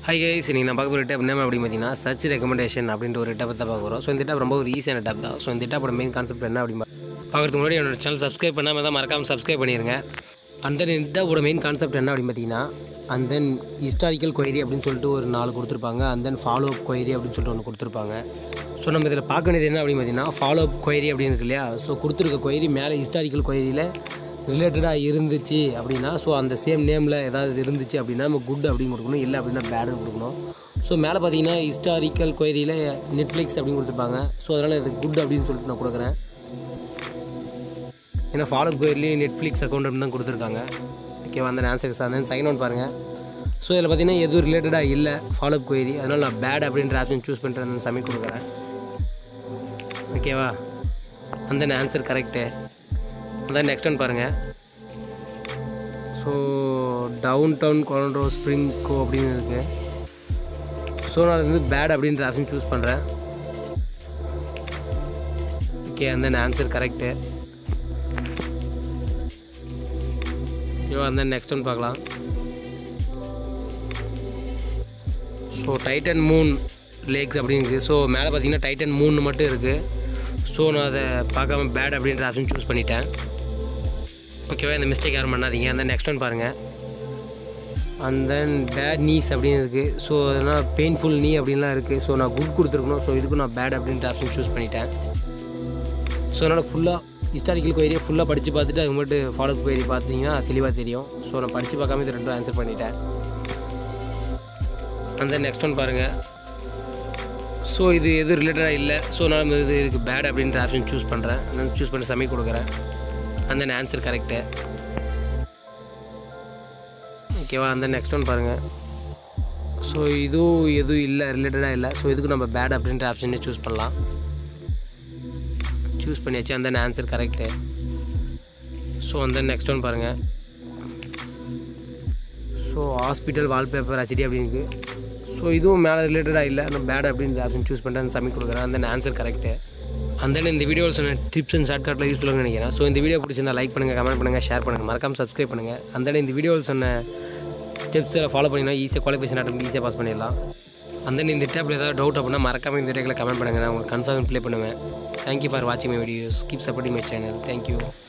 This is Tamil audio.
ஹை கைஸ் நீங்கள் நான் பார்க்க போகிற டேப் என்ன அப்படின்னு பார்த்தீங்கன்னா சர்ச் ரெக்கமெண்டேஷன் அப்படின்ற ஒரு டேப்பை தான் பார்க்க போகிறோம் ஸோ இந்த டேப் ரொம்ப ஒரு ஈஸியான டேப் தான் ஸோ இந்த டேப்போட மெயின் கான்செப்ட் என்ன அப்படின்னு பா- பார்க்கறதுக்கு முன்னாடி என்னோட சேனல் சப்ஸ்கிரைப் பண்ணாமல் தான் மறக்காமல் சப்ஸ்கிரைப் பண்ணிடுங்க அந்த இந்த டேப்போட மெயின் கான்செப்ட் என்ன அப்படின்னு பார்த்தீங்கன்னா அண்ட் தென் ஹிஸ்டாரிக்கல் கொயரி அப்படின்னு சொல்லிட்டு ஒரு நாலு கொடுத்துருப்பாங்க and then follow up query அப்படின்னு சொல்லிட்டு ஒன்று கொடுத்துருப்பாங்க ஸோ நம்ம இதில் பார்க்க வேண்டியது என்ன அப்படின்னு பார்த்தீங்கன்னா ஃபாலோ அப் கொயரி அப்படின்னு இருக்கு இல்லையா ஸோ கொடுத்துருக்க கொயரி மேலே ஹிஸ்டாரிக்கல் கொயரியில் ரிலேட்டடாக இருந்துச்சு அப்படின்னா ஸோ அந்த சேம் நேமில் ஏதாவது இருந்துச்சு அப்படின்னா நம்ம குட் அப்படின்னு கொடுக்கணும் இல்லை அப்படின்னா பேடுன்னு கொடுக்கணும் ஸோ மேலே பார்த்தீங்கன்னா ஹிஸ்டாரிக்கல் கொயரியில் நெட்ஃப்ளிக்ஸ் அப்படின்னு கொடுத்துருப்பாங்க ஸோ அதனால் இது குட் அப்படின்னு சொல்லிட்டு நான் கொடுக்குறேன் ஏன்னா ஃபாலோ கொயர்லேயும் நெட்ஃப்ளிக்ஸ் அக்கௌண்ட் அப்படின்னு தான் கொடுத்துருக்காங்க ஓகேவா அந்த ஆன்சர்ஸ் அந்த சைன் அவுட் பாருங்கள் ஸோ இதில் பார்த்தீங்கன்னா எதுவும் ரிலேட்டடாக இல்லை ஃபாலோ கொயரி அதனால் நான் பேட் அப்படின்ற ஆப்ஷன் சூஸ் பண்ணிட்டு அந்த சப்மிட் கொடுக்குறேன் ஓகேவா அந்த ஆன்சர் கரெக்டு அதான் நெக்ஸ்ட் ஒன் பாருங்கள் ஸோ டவுன் டவுன் கொலண்ட்ரோ ஸ்ப்ரிங் கோ அப்படின்னு இருக்குது ஸோ நான் வந்து பேட் அப்படின்ற ஆப்ஷன் சூஸ் பண்ணுறேன் ஓகே அந்த ஆன்சர் கரெக்டு ஓகேவா அந்த நெக்ஸ்ட் ஒன் பார்க்கலாம் ஸோ டைட்டன் மூன் லேக்ஸ் அப்படின்னு இருக்குது ஸோ மேலே பார்த்தீங்கன்னா டைட்டன் மூணு மட்டும் இருக்குது ஸோ நான் அதை பார்க்காம பேட் அப்படின்ற ஆப்ஷன் சூஸ் பண்ணிட்டேன் ஓகேவா இந்த மிஸ்டேக் யாரும் பண்ணாதீங்க அந்த நெக்ஸ்ட் ஒன் பாருங்கள் அண்ட் தென் பேட் நீஸ் அப்படின்னு இருக்குது ஸோ அதனால் பெயின்ஃபுல் நீ அப்படின்லாம் இருக்குது ஸோ நான் குட் கொடுத்துருக்கணும் ஸோ இதுக்கும் நான் பேட் அப்படின்ற ஆப்ஷன் சூஸ் பண்ணிட்டேன் ஸோ அதனால் ஃபுல்லாக ஹிஸ்டாரிக்கல் கொயரியை ஃபுல்லாக படித்து பார்த்துட்டு அது மட்டும் ஃபாலோ கொயரி பார்த்தீங்கன்னா தெளிவாக தெரியும் ஸோ நான் படித்து பார்க்காம இது ரெண்டும் ஆன்சர் பண்ணிட்டேன் அந்த நெக்ஸ்ட் ஒன் பாருங்கள் ஸோ இது எது ரிலேட்டடாக இல்லை ஸோ நான் இது இதுக்கு பேட் அப்படின்ற ஆப்ஷன் சூஸ் பண்ணுறேன் நான் சூஸ் பண்ணி சமி கொடுக்குறேன் அந்த ஆன்சர் கரெக்டு ஓகேவா அந்த நெக்ஸ்ட் ஒன் பாருங்கள் ஸோ இதுவும் எதுவும் இல்லை ரிலேட்டடாக இல்லை ஸோ இதுக்கு நம்ம பேட் அப்படின்ற ஆப்ஷனே சூஸ் பண்ணலாம் சூஸ் பண்ணியாச்சு அந்த ஆன்சர் கரெக்டு ஸோ அந்த நெக்ஸ்ட் ஒன் பாருங்கள் ஸோ ஹாஸ்பிட்டல் வால்பேப்பர் ஹெச்டி அப்படின்னு ஸோ இதுவும் மேலே ரிலேட்டடாக இல்லை நான் பேட் அப்படின்ற ஆப்ஷன் சூஸ் பண்ணிட்டு அந்த சப்மிட் கொடுக்குறேன் அந்த ஆன்சர் கரெக்டு அந்த இந்த வீடியோவில் சொன்ன டிப்ஸ் அண்ட் ஷார்ட்கட்டில் யூஸ்ஃபுல்லாக நினைக்கிறேன் ஸோ இந்த வீடியோ பிடிச்சிருந்தா லைக் பண்ணுங்கள் கமெண்ட் பண்ணுங்கள் ஷேர் பண்ணுங்கள் மறக்காம சப்ஸ்கிரைப் பண்ணுங்கள் அந்த இந்த வீடியோவில் சொன்ன ஸ்டெப்ஸில் ஃபாலோ பண்ணிங்கன்னா ஈஸியாக குவாலிஃபிகேஷன் ஆட்டம் ஈஸியாக பாஸ் பண்ணிடலாம் அந்த இந்த டேப்பில் ஏதாவது டவுட் அப்படின்னா மறக்காம இந்த வீடியோவில் கமெண்ட் பண்ணுங்கள் நான் உங்களுக்கு கன்ஃபார்ம் ப்ளே பண்ணுவேன் தேங்க்யூ ஃபார் வாட்சிங் my videos keep supporting my channel thank you